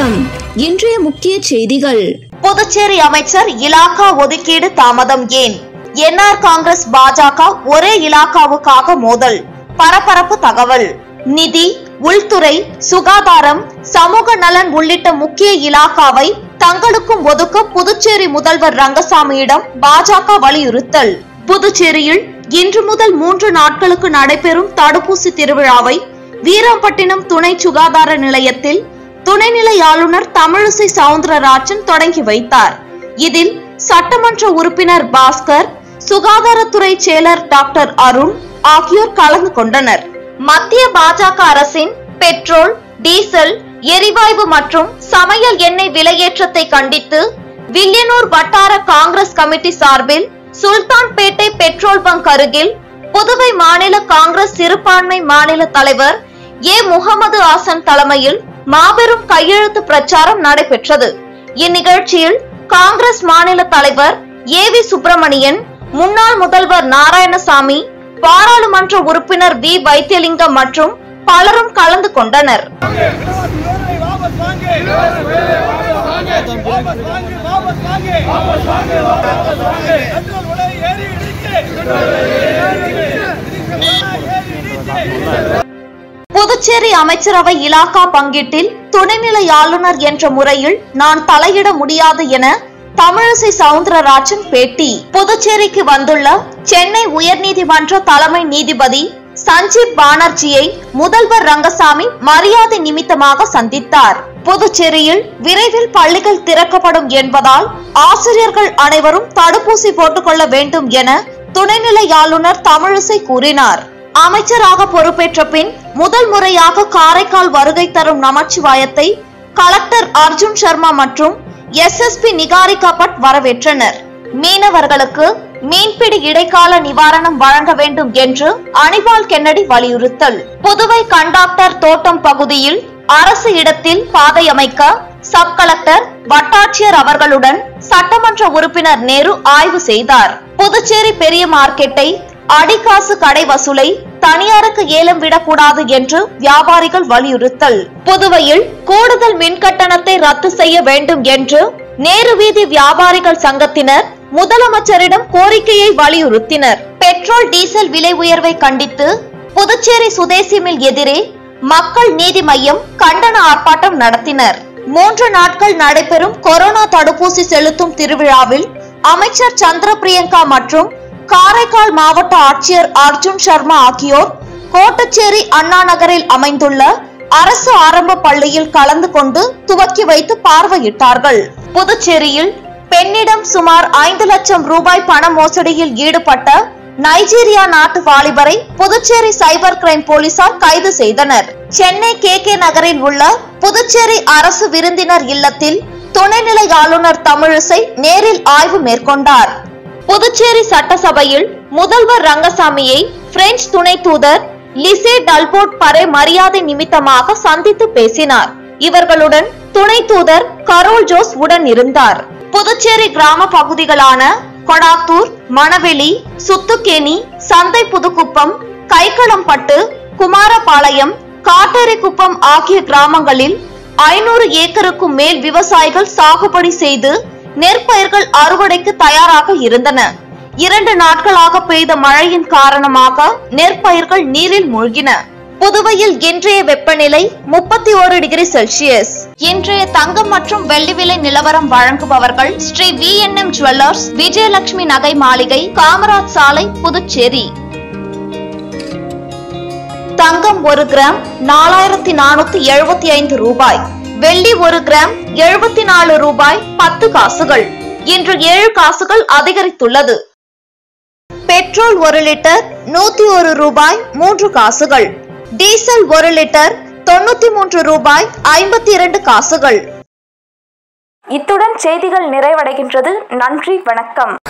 வணக்கம் இன்றைய முக்கிய செய்திகள் புதுச்சேரி அமைச்சர் இலாகா ஒதுக்கீடு தாமதம் ஏன் என்ஆர் காங்கிரஸ் பாஜக ஒரே இலாகாவுக்காக மோதல் பரபரப்பு தகவல் நிதி உள்துறை சுகாதாரம் சமூக நலன் உள்ளிட்ட முக்கிய இலாகாவை தங்களுக்கும் ஒதுக்க புதுச்சேரி முதல்வர் ரங்கசாமியிடம் பாஜக வலியுறுத்தல் புதுச்சேரியில் இன்று முதல் மூன்று நாட்களுக்கு நடைபெறும் தடுப்பூசி திருவிழாவை வீராம்பட்டினம் துணை சுகாதார நிலையத்தில் துணைநிலை ஆளுநர் தமிழிசை சவுந்தரராஜன் தொடங்கி வைத்தார் இதில் சட்டமன்ற உறுப்பினர் பாஸ்கர் சுகாதாரத்துறை செயலர் டாக்டர் அருண் ஆகியோர் கலந்து கொண்டனர் மத்திய பாஜக அரசின் பெட்ரோல் டீசல் எரிவாயு மற்றும் சமையல் எண்ணெய் விலையேற்றத்தை கண்டித்து வில்லியனூர் வட்டார காங்கிரஸ் கமிட்டி சார்பில் சுல்தான்பேட்டை பெட்ரோல் பங்க் அருகில் புதுவை மாநில காங்கிரஸ் சிறுபான்மை மாநில தலைவர் ஏ முகமது ஆசன் தலைமையில் மாபெரும் கையெழுத்து பிரச்சாரம் நடைபெற்றது இந்நிகழ்ச்சியில் காங்கிரஸ் மாநில தலைவர் ஏ வி சுப்பிரமணியன் முன்னாள் முதல்வர் நாராயணசாமி பாராளுமன்ற உறுப்பினர் வி வைத்தியலிங்கம் மற்றும் பலரும் கலந்து கொண்டனர் वापस मांगे वापस मांगे वापस मांगे वापस मांगे वापस मांगे பெட்ரோல் விலை ஏறி இடிச்சு புதுச்சேரி அமைச்சரவை இலாகா பங்கீட்டில் துணைநிலை ஆளுநர் என்ற முறையில் நான் தலையிட முடியாது என தமிழிசை சவுந்தரராஜன் பேட்டி புதுச்சேரிக்கு வந்துள்ள சென்னை உயர்நீதிமன்ற தலைமை நீதிபதி சஞ்சீப் பானர்ஜியை முதல்வர் ரங்கசாமி மரியாதை நிமித்தமாக சந்தித்தார் புதுச்சேரியில் விரைவில் பள்ளிகள் திறக்கப்படும் என்பதால் ஆசிரியர்கள் அனைவரும் தடுப்பூசி போட்டுக்கொள்ள வேண்டும் என துணைநிலை ஆளுநர் தமிழிசை கூறினார் அமைச்சராக பொறுப்பேற்ற பின் முதல் முறையாக காரைக்கால் வருகை தரும் நமச்சிவாயத்தை கலெக்டர் அர்ஜுன் சர்மா மற்றும் எஸ்எஸ்பி நிகாரிகா பட் வரவேற்றனர் மீனவர்களுக்கு மீன்பிடி இடைக்கால நிவாரணம் வழங்க வேண்டும் என்று அனிபால் கென்னடி வலியுறுத்தல் புதுவை கண்டாக்டர் தோட்டம் பகுதியில் அரசு இடத்தில் பாதை அமைக்க சப் கலெக்டர் வட்டாட்சியர் அவர்களுடன் சட்டமன்ற உறுப்பினர் நேரு ஆய்வு செய்தார் புதுச்சேரி பெரிய மார்க்கெட்டை அடிக்காசு கடை வசூலை தனியாருக்கு ஏலம் விடக்கூடாது என்று வியாபாரிகள் வலியுறுத்தல் புதுவையில் கூடுதல் மின் கட்டணத்தை ரத்து செய்ய வேண்டும் என்று நேரு வீதி வியாபாரிகள் சங்கத்தினர் முதலமைச்சரிடம் கோரிக்கையை வலியுறுத்தினர் பெட்ரோல் டீசல் விலை உயர்வை கண்டித்து புதுச்சேரி சுதேசி மில் எதிரே மக்கள் நீதி மையம் கண்டன ஆர்ப்பாட்டம் நடத்தினர் மூன்று நாட்கள் நடைபெறும் கொரோனா தடுப்பூசி செலுத்தும் திருவிழாவில் அமைச்சர் சந்திர பிரியங்கா மற்றும் காரைக்கால் மாவட்ட ஆட்சியர் அர்ஜுன் சர்மா ஆகியோர் கோட்டச்சேரி அண்ணா நகரில் அமைந்துள்ள அரசு ஆரம்ப பள்ளியில் கலந்து கொண்டு துவக்கி வைத்து பார்வையிட்டார்கள் புதுச்சேரியில் பெண்ணிடம் சுமார் ஐந்து லட்சம் ரூபாய் பண மோசடியில் ஈடுபட்ட நைஜீரியா நாட்டு வாலிபரை புதுச்சேரி சைபர் கிரைம் போலீசார் கைது செய்தனர் சென்னை கே கே நகரில் உள்ள புதுச்சேரி அரசு விருந்தினர் இல்லத்தில் துணைநிலை ஆளுநர் தமிழிசை நேரில் ஆய்வு மேற்கொண்டார் புதுச்சேரி சட்டசபையில் முதல்வர் ரங்கசாமியை பிரெஞ்சு துணை தூதர் லிசே டல்போட் பரே மரியாதை நிமித்தமாக சந்தித்து பேசினார் இவர்களுடன் துணை தூதர் கரோல் ஜோஸ் உடன் இருந்தார் புதுச்சேரி கிராம பகுதிகளான கொடாத்தூர் மணவெளி சுத்துக்கேணி சந்தை புதுக்குப்பம் கைக்களம்பட்டு குமாரபாளையம் காட்டேரிக்குப்பம் ஆகிய கிராமங்களில் ஐநூறு ஏக்கருக்கும் மேல் விவசாயிகள் சாகுபடி செய்து நெற்பயிர்கள் அறுவடைக்கு தயாராக இருந்தன இரண்டு நாட்களாக பெய்த மழையின் காரணமாக நெற்பயிர்கள் நீரில் மூழ்கின புதுவையில் இன்றைய வெப்பநிலை முப்பத்தி ஒரு டிகிரி செல்சியஸ் இன்றைய தங்கம் மற்றும் வெள்ளி விலை நிலவரம் வழங்குபவர்கள் Shri V N M jewellers Vijayalakshmi நகை மாளிகை காமராஜ் சாலை புதுச்சேரி தங்கம் ஒரு கிராம் நாலாயிரத்தி நானூத்தி எழுபத்தி ஐந்து ரூபாய் வெள்ளி ஒரு கிராம் எழுபத்தி நாலு ரூபாய் பத்து காசுகள் இன்று ஏழு காசுகள் அதிகரித்துள்ளது பெட்ரோல் ஒரு லிட்டர் நூத்தி ஒரு ரூபாய் மூன்று காசுகள் டீசல் ஒரு லிட்டர் தொண்ணூத்தி மூன்று ரூபாய் ஐம்பத்தி இரண்டு காசுகள் இத்துடன் செய்திகள் நிறைவடைகின்றது நன்றி வணக்கம்